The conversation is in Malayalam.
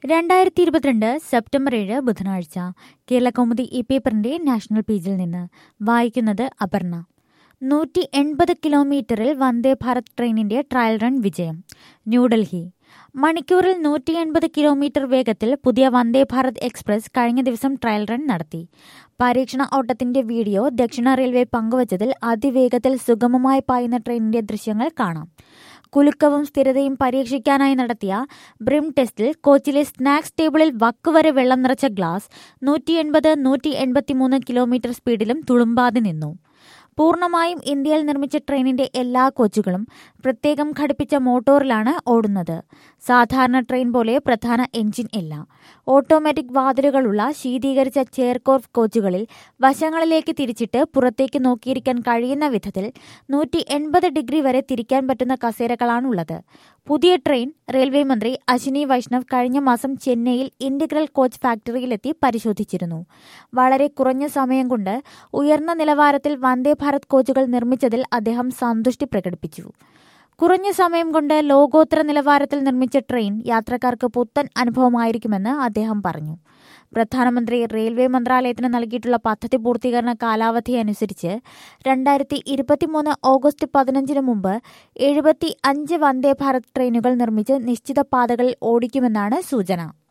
രണ്ടായിരത്തി ഇരുപത്തിരണ്ട് സെപ്റ്റംബർ ഏഴ് ബുധനാഴ്ച കേരള കൗമുദി ഈ പേപ്പറിന്റെ നാഷണൽ പേജിൽ നിന്ന് വായിക്കുന്നത് അപർണ നൂറ്റി എൺപത് കിലോമീറ്ററിൽ വന്ദേ ഭാരത് ട്രെയിനിന്റെ ട്രയൽ റൺ വിജയം ന്യൂഡൽഹി മണിക്കൂറിൽ നൂറ്റി എൺപത് കിലോമീറ്റർ വേഗത്തിൽ പുതിയ വന്ദേ ഭാരത് എക്സ്പ്രസ് കഴിഞ്ഞ ദിവസം ട്രയൽ റൺ നടത്തി പരീക്ഷണ ഓട്ടത്തിന്റെ വീഡിയോ ദക്ഷിണ റെയിൽവേ പങ്കുവച്ചതിൽ അതിവേഗത്തിൽ സുഗമമായി പായുന്ന ട്രെയിനിന്റെ ദൃശ്യങ്ങൾ കാണാം കുലുക്കവും സ്ഥിരതയും പരീക്ഷിക്കാനായി നടത്തിയ ബ്രിം ടെസ്റ്റിൽ കോച്ചിലെ സ്നാക്സ് ടേബിളിൽ വക്കുവരെ വെള്ളം നിറച്ച ഗ്ലാസ് നൂറ്റി എൺപത് നൂറ്റി എൺപത്തിമൂന്ന് കിലോമീറ്റർ സ്പീഡിലും തുളുമ്പാതെ നിന്നു പൂർണ്ണമായും ഇന്ത്യയിൽ നിർമ്മിച്ച ട്രെയിനിന്റെ എല്ലാ കോച്ചുകളും പ്രത്യേകം ഘടിപ്പിച്ച മോട്ടോറിലാണ് ഓടുന്നത് സാധാരണ ട്രെയിൻ പോലെ പ്രധാന എഞ്ചിൻ ഇല്ല ഓട്ടോമാറ്റിക് വാതിലുകളുള്ള ശീതീകരിച്ച ചെയർകോർഫ് കോച്ചുകളിൽ വശങ്ങളിലേക്ക് തിരിച്ചിട്ട് പുറത്തേക്ക് നോക്കിയിരിക്കാൻ കഴിയുന്ന വിധത്തിൽ നൂറ്റി എൺപത് ഡിഗ്രി വരെ തിരിക്കാൻ പറ്റുന്ന കസേരകളാണുള്ളത് പുതിയ ട്രെയിൻ റെയിൽവേ മന്ത്രി അശ്വിനി വൈഷ്ണവ് കഴിഞ്ഞ മാസം ചെന്നൈയിൽ ഇന്റഗ്രൽ കോച്ച് ഫാക്ടറിയിലെത്തി പരിശോധിച്ചിരുന്നു വളരെ കുറഞ്ഞ സമയം കൊണ്ട് ഉയർന്ന നിലവാരത്തിൽ വന്ദേ ഭാരത് കോച്ചുകൾ നിർമ്മിച്ചതിൽ അദ്ദേഹം സന്തുഷ്ടി പ്രകടിപ്പിച്ചു കുറഞ്ഞ സമയം കൊണ്ട് ലോകോത്തര നിലവാരത്തിൽ നിർമ്മിച്ച ട്രെയിൻ യാത്രക്കാർക്ക് പുത്തൻ അനുഭവമായിരിക്കുമെന്ന് അദ്ദേഹം പറഞ്ഞു പ്രധാനമന്ത്രി റെയിൽവേ മന്ത്രാലയത്തിന് നൽകിയിട്ടുള്ള പദ്ധതി പൂർത്തീകരണ കാലാവധി അനുസരിച്ച് രണ്ടായിരത്തി ഇരുപത്തിമൂന്ന് ഓഗസ്റ്റ് പതിനഞ്ചിന് മുമ്പ് എഴുപത്തി അഞ്ച് വന്ദേ ഭാരത് ട്രെയിനുകൾ നിർമ്മിച്ച് നിശ്ചിത പാതകളിൽ ഓടിക്കുമെന്നാണ് സൂചന